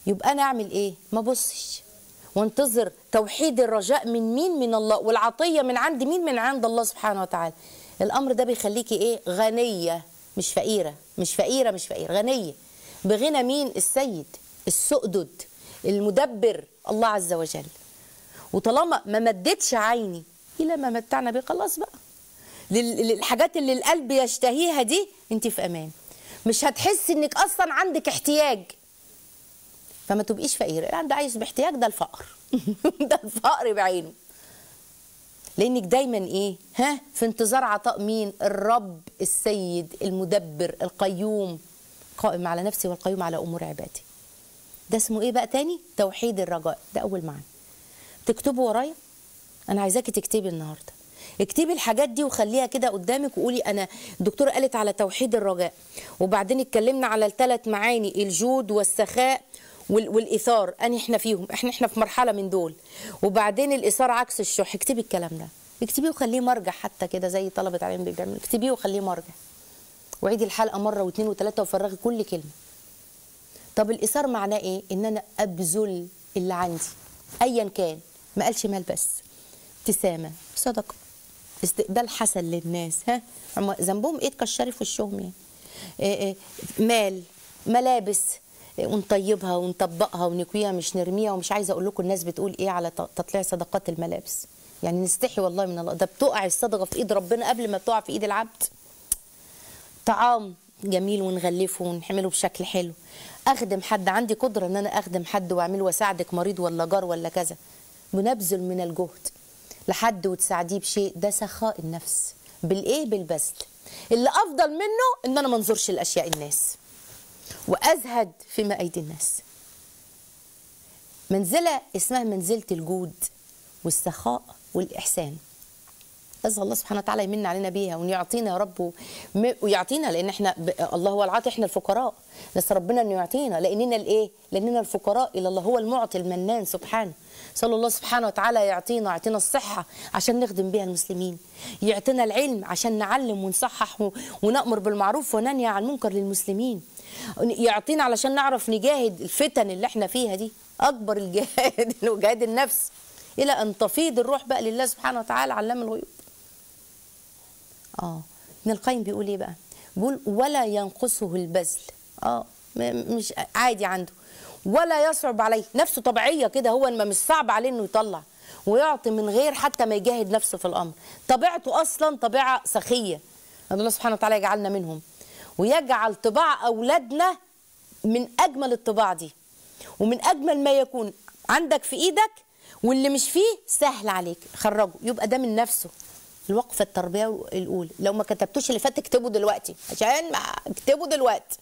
يبقى انا اعمل ايه ما بصش وانتظر توحيد الرجاء من مين من الله والعطيه من عند مين من عند الله سبحانه وتعالى الامر ده بيخليكي ايه غنيه مش فقيره مش فقيره مش فقيره غنيه بغنى مين السيد السؤدد المدبر الله عز وجل وطالما ما مدتش عيني الى ما متعنا بيه خلاص بقى لل- للحاجات اللي القلب يشتهيها دي انت في امان مش هتحسي انك اصلا عندك احتياج فما تبقيش فقيره اللي عنده عايش باحتياج ده الفقر ده الفقر بعينه لانك دايما ايه ها في انتظار عطاء مين الرب السيد المدبر القيوم قائم على نفسي والقيوم على امور عبادي ده اسمه ايه بقى تاني توحيد الرجاء ده اول معنى تكتبوا ورايا انا عايزاكي تكتبي النهارده اكتبي الحاجات دي وخليها كده قدامك وقولي انا الدكتوره قالت على توحيد الرجاء وبعدين اتكلمنا على الثلاث معاني الجود والسخاء وال- والايثار ان احنا فيهم احنا احنا في مرحله من دول وبعدين الايثار عكس الشح اكتبي الكلام ده اكتبيه وخليه مرجع حتى كده زي طلبه علم بيعملوا اكتبيه وخليه مرجع وعيدي الحلقه مره واثنين وثلاثه وفرغي كل كلمه طب الايثار معناه ايه ان انا ابذل اللي عندي ايا كان ما قالش مال بس ابتسامه صدقه استقبال حسن للناس ها هم ذنبهم ايه تكشري في وشهم يعني إيه إيه مال ملابس إيه ونطيبها ونطبقها ونكويها مش نرميها ومش عايزه اقول لكم الناس بتقول ايه على ت- تطليع صدقات الملابس يعني نستحي والله من الله ده بتقع الصدقه في ايد ربنا قبل ما بتقع في ايد العبد طعام جميل ونغلفه ونعمله بشكل حلو اخدم حد عندي قدره ان انا اخدم حد واعمله واساعدك مريض ولا جار ولا كذا بنبذل من الجهد لحد وتساعديه بشيء ده سخاء النفس بالايه بالبذل اللي افضل منه ان انا ما انظرش لاشياء الناس وازهد فيما ايدي الناس منزله اسمها منزله الجود والسخاء والاحسان اسال الله سبحانه وتعالى يمن علينا بيها وان يعطينا يا رب م- ويعطينا لان احنا ب... الله هو العاطي احنا الفقراء نسال ربنا انه يعطينا لاننا الايه؟ لاننا الفقراء الى الله هو المعطي المنان سبحانه صلى الله سبحانه وتعالى يعطينا يعطينا الصحه عشان نخدم بها المسلمين يعطينا العلم عشان نعلم ونصحح و... ونامر بالمعروف وننهي عن المنكر للمسلمين يعطينا علشان نعرف نجاهد الفتن اللي احنا فيها دي اكبر الجهاد اللي هو جهاد النفس الى ان تفيض الروح بقى لله سبحانه وتعالى علام الغيوب اه ابن القيم بيقول ايه بقى بيقول ولا ينقصه البذل اه م- مش عادي عنده ولا يصعب عليه نفسه طبيعيه كده هو ما مش صعب عليه انه يطلع ويعطي من غير حتى ما يجاهد نفسه في الامر طبيعته اصلا طبيعه سخيه الله سبحانه وتعالى يجعلنا منهم ويجعل طباع اولادنا من اجمل الطباع دي ومن اجمل ما يكون عندك في ايدك واللي مش فيه سهل عليك خرجه يبقى ده من نفسه الوقفه التربيه الاولى لو ما كتبتوش اللي فات اكتبه دلوقتي عشان ما اكتبه دلوقتي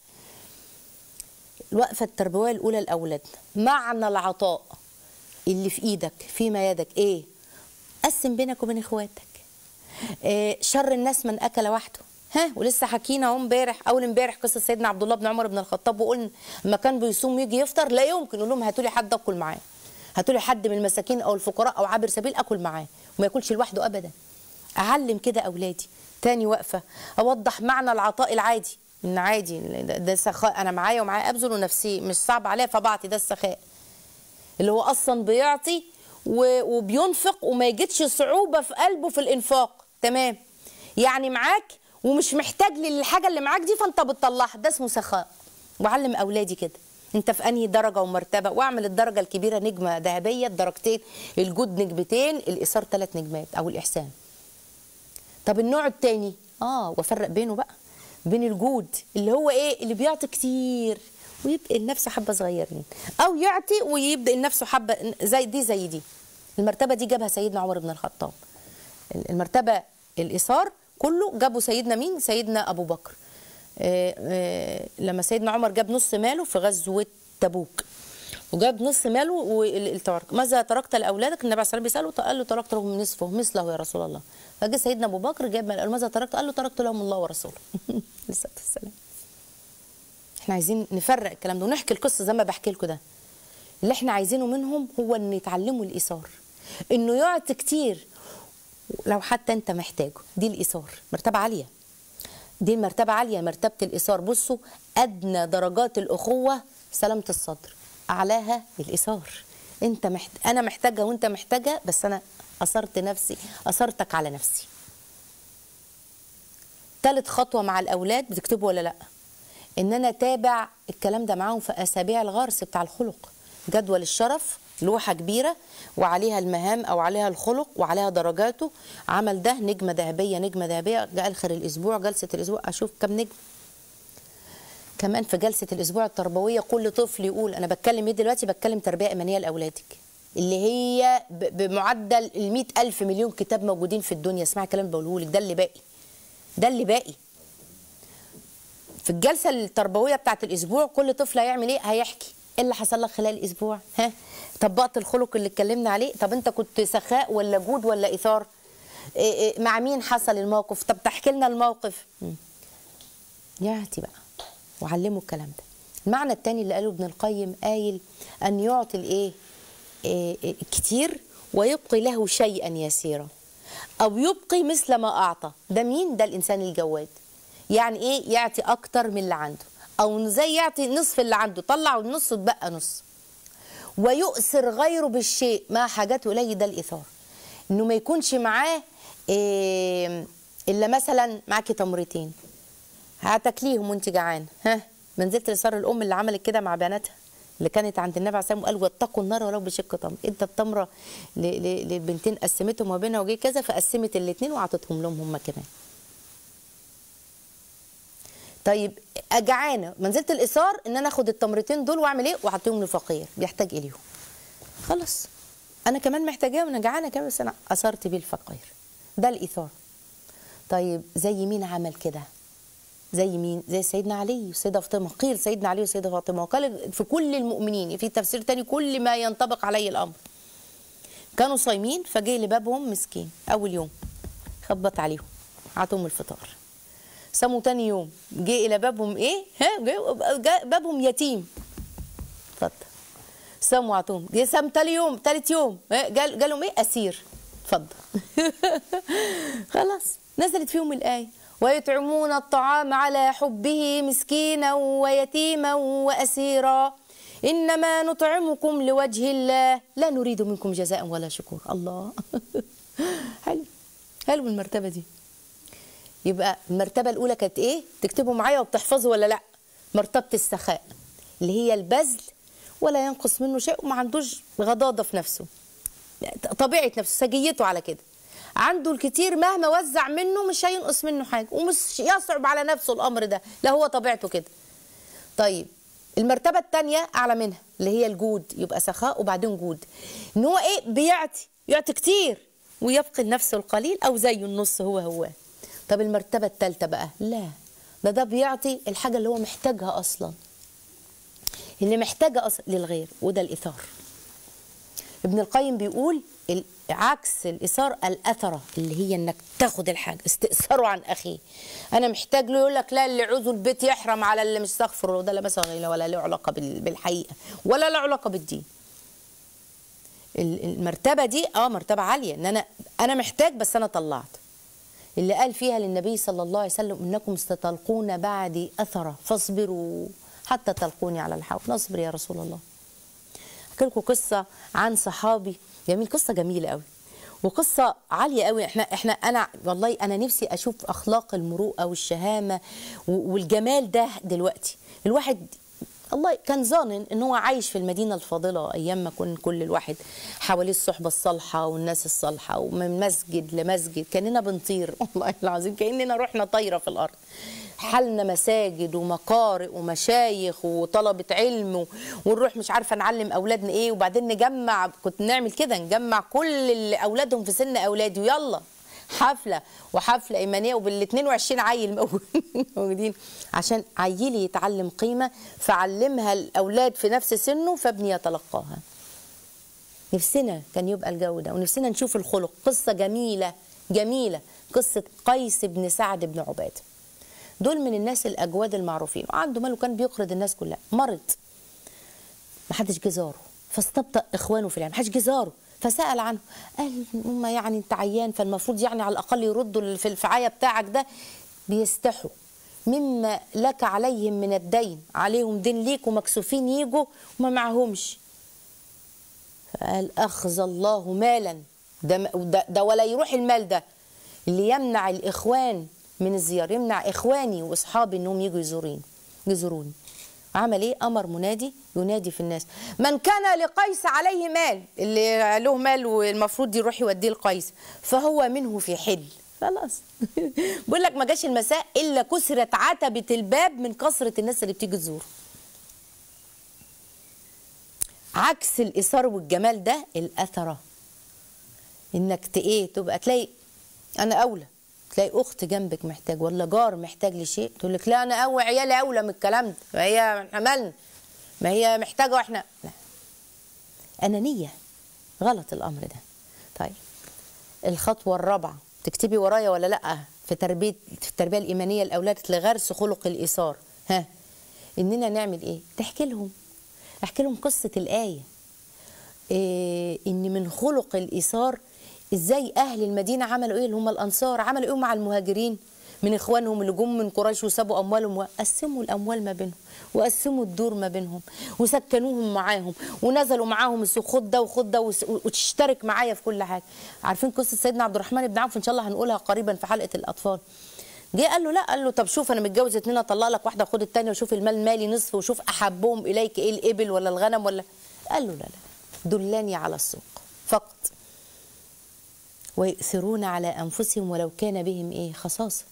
الوقفه التربويه الاولى لاولادنا معنى العطاء اللي في ايدك فيما يدك ايه قسم بينك وبين اخواتك إيه شر الناس من اكل وحده ها ولسه حكينا اهو امبارح اول امبارح قصه سيدنا عبد الله بن عمر بن الخطاب وقلنا لما كان بيصوم يجي يفطر لا يمكن يقول لهم هاتوا لي حد اكل معاه هاتوا لي حد من المساكين او الفقراء او عابر سبيل اكل معاه وما ياكلش لوحده ابدا اعلم كده اولادي تاني وقفه اوضح معنى العطاء العادي ان عادي ده, ده سخاء انا معايا ومعايا ابذل ونفسي مش صعب عليا فبعطي ده السخاء اللي هو اصلا بيعطي و- وبينفق وما يجدش صعوبه في قلبه في الانفاق تمام يعني معاك ومش محتاج للحاجه اللي معاك دي فانت بتطلعها ده اسمه سخاء وعلم اولادي كده انت في انهي درجه ومرتبه واعمل الدرجه الكبيره نجمه ذهبيه الدرجتين الجود نجمتين الايثار ثلاث نجمات او الاحسان طب النوع التاني اه وافرق بينه بقى بين الجود اللي هو ايه اللي بيعطي كتير ويبقى لنفسه حبه صغيرين او يعطي ويبدا لنفسه حبه زي دي زي دي المرتبه دي جابها سيدنا عمر بن الخطاب المرتبه الايثار كله جابه سيدنا مين سيدنا ابو بكر آه، آه، لما سيدنا عمر جاب نص ماله في غزوه تبوك وجاب نص ماله والترك ماذا تركت لاولادك النبي عليه الصلاه والسلام بيساله قال له تركت لهم نصفه مثله يا رسول الله فجاء سيدنا ابو بكر جاب مال قال له ماذا تركت قال له تركت لهم الله ورسوله عليه الصلاه والسلام احنا عايزين نفرق الكلام ده ونحكي القصه زي ما بحكي لكم ده اللي احنا عايزينه منهم هو ان يتعلموا الايثار انه يعطي كتير لو حتى انت محتاجه دي الايثار مرتبه عاليه دي مرتبه عاليه مرتبه الايثار بصوا ادنى درجات الاخوه سلامه الصدر اعلاها الايثار انت محت... انا محتاجه وانت محتاجه بس انا اثرت نفسي اثرتك على نفسي تالت خطوه مع الاولاد بتكتبوا ولا لا ان انا اتابع الكلام ده معاهم في اسابيع الغرس بتاع الخلق جدول الشرف لوحه كبيره وعليها المهام او عليها الخلق وعليها درجاته عمل ده نجمه ذهبيه نجمه ذهبيه جاء اخر الاسبوع جلسه الاسبوع اشوف كم نجم كمان في جلسه الاسبوع التربويه كل طفل يقول انا بتكلم ايه دلوقتي بتكلم تربيه ايمانيه لاولادك اللي هي ب- بمعدل ال ألف مليون كتاب موجودين في الدنيا اسمعي الكلام اللي بقوله لك ده اللي باقي ده اللي باقي في الجلسه التربويه بتاعت الاسبوع كل طفل هيعمل ايه هيحكي ايه اللي حصل لك خلال الاسبوع ها طبقت الخلق اللي اتكلمنا عليه طب انت كنت سخاء ولا جود ولا ايثار إيه إيه مع مين حصل الموقف طب تحكي لنا الموقف مم. يعطي بقى وعلموا الكلام ده المعنى الثاني اللي قاله ابن القيم قايل ان يعطي الايه إيه إيه كتير ويبقي له شيئا يسيرا او يبقي مثل ما اعطى ده مين ده الانسان الجواد يعني ايه يعطي اكتر من اللي عنده او زي يعطي نصف اللي عنده طلع النص وتبقى نص ويؤثر غيره بالشيء مع حاجات اليه ده الايثار انه ما يكونش معاه إيه الا مثلا معاكي تمرتين هتاكليهم وانت جعان ها منزلت لصار الام اللي عملت كده مع بناتها اللي كانت عند النبي عليه الصلاه والسلام وقال واتقوا النار ولو بشق تمر ادى التمره ل- ل- للبنتين قسمتهم ما بينها وجه كذا فقسمت الاثنين وعطتهم لهم هم كمان طيب جعانه منزلت الايثار ان انا اخد التمرتين دول واعمل ايه واعطيهم لفقير بيحتاج اليهم خلاص انا كمان محتاجاهم انا جعانه كمان بس انا اثرت بيه الفقير ده الايثار طيب زي مين عمل كده زي مين زي سيدنا علي وسيدة فاطمة قيل سيدنا علي وسيدة فاطمة وقال في كل المؤمنين في تفسير تاني كل ما ينطبق عليه الأمر كانوا صايمين فجه لبابهم مسكين أول يوم خبط عليهم عطوهم الفطار سموا تاني يوم جه إلى بابهم إيه ها جه جه بابهم يتيم اتفضل سموا عطوهم جه سم تاني يوم تالت يوم ها، جال جالهم إيه أسير اتفضل خلاص نزلت فيهم الآية ويطعمون الطعام على حبه مسكينا ويتيما وأسيرا إنما نطعمكم لوجه الله لا نريد منكم جزاء ولا شكور الله حلو حلو المرتبة دي يبقى المرتبة الأولى كانت إيه؟ تكتبوا معايا وبتحفظوا ولا لأ؟ مرتبة السخاء اللي هي البذل ولا ينقص منه شيء وما عندوش غضاضة في نفسه طبيعة نفسه سجيته على كده عنده الكتير مهما وزع منه مش هينقص منه حاجة ومش يصعب على نفسه الأمر ده لا هو طبيعته كده طيب المرتبة التانية أعلى منها اللي هي الجود يبقى سخاء وبعدين جود إن هو إيه بيعطي يعطي كتير ويبقي لنفسه القليل أو زيه النص هو هو طب المرتبة التالتة بقى لا ده ده بيعطي الحاجة اللي هو محتاجها أصلا اللي محتاجة أصلا للغير وده الإيثار ابن القيم بيقول ال- عكس الاثار الاثره اللي هي انك تاخد الحاجه استئثاره عن اخيه انا محتاج له يقول لك لا اللي عوزه البيت يحرم على اللي مش استغفر ده لا مثلا ولا له علاقه بال- بالحقيقه ولا له علاقه بالدين ال- المرتبه دي اه مرتبه عاليه ان انا انا محتاج بس انا طلعت اللي قال فيها للنبي صلى الله عليه وسلم انكم ستلقون بعدي اثره فاصبروا حتى تلقوني على الحوض نصبر يا رسول الله احكي لكم قصه عن صحابي جميل قصه جميله قوي وقصه عاليه قوي احنا احنا انا والله انا نفسي اشوف اخلاق المروءه والشهامه و- والجمال ده دلوقتي الواحد الله كان ظانن ان هو عايش في المدينه الفاضله ايام ما كان كل الواحد حواليه الصحبه الصالحه والناس الصالحه ومن مسجد لمسجد كاننا بنطير والله العظيم كاننا رحنا طايره في الارض حالنا مساجد ومقارئ ومشايخ وطلبة علم و- ونروح مش عارفة نعلم أولادنا إيه وبعدين نجمع كنت نعمل كده نجمع كل اللي أولادهم في سن أولادي ويلا حفلة وحفلة إيمانية وبال 22 عيل موجود- موجودين عشان عيلي يتعلم قيمة فعلمها الأولاد في نفس سنه فابني يتلقاها نفسنا كان يبقى الجو ده ونفسنا نشوف الخلق قصة جميلة جميلة قصة قيس بن سعد بن عبادة دول من الناس الأجواد المعروفين وعنده مال وكان بيقرض الناس كلها مرض ما حدش جه زاره فاستبطأ إخوانه في العلم ما حدش جه زاره فسأل عنه قال هم يعني انت عيان فالمفروض يعني على الأقل يردوا في الفعاية بتاعك ده بيستحوا مما لك عليهم من الدين عليهم دين ليك ومكسوفين يجوا وما معهمش فقال أخذ الله مالا ده, ده, ده ولا يروح المال ده اللي يمنع الإخوان من الزيارة يمنع إخواني وأصحابي إنهم يجوا يزورين يزوروني عمل ايه امر منادي ينادي في الناس من كان لقيس عليه مال اللي له مال والمفروض يروح يوديه لقيس فهو منه في حل خلاص بقول لك ما جاش المساء الا كسرت عتبه الباب من كثره الناس اللي بتيجي تزور عكس الاثار والجمال ده الاثره انك ت- ايه تبقى تلاقي انا اولى تلاقي اخت جنبك محتاج ولا جار محتاج لشيء تقول لك لا انا اول عيالي اولى من الكلام ده ما هي عملنا ما هي محتاجه واحنا لا انانيه غلط الامر ده طيب الخطوه الرابعه تكتبي ورايا ولا لا في تربيه في التربيه الايمانيه الاولاد لغرس خلق الايثار ها اننا نعمل ايه تحكي لهم احكي لهم قصه الايه إيه ان من خلق الايثار ازاي اهل المدينه عملوا ايه اللي هم الانصار عملوا ايه مع المهاجرين من اخوانهم اللي جم من قريش وسابوا اموالهم وقسموا الاموال ما بينهم وقسموا الدور ما بينهم وسكنوهم معاهم ونزلوا معاهم السوق خد ده وخد ده وس- وتشترك معايا في كل حاجه عارفين قصه سيدنا عبد الرحمن بن عوف ان شاء الله هنقولها قريبا في حلقه الاطفال جه قال له لا قال له طب شوف انا متجوز اتنين اطلع لك واحده خد التانيه وشوف المال مالي نصف وشوف احبهم اليك ايه الابل ولا الغنم ولا قال له لا لا دلاني على السوق فقط ويؤثرون على انفسهم ولو كان بهم ايه خصاصه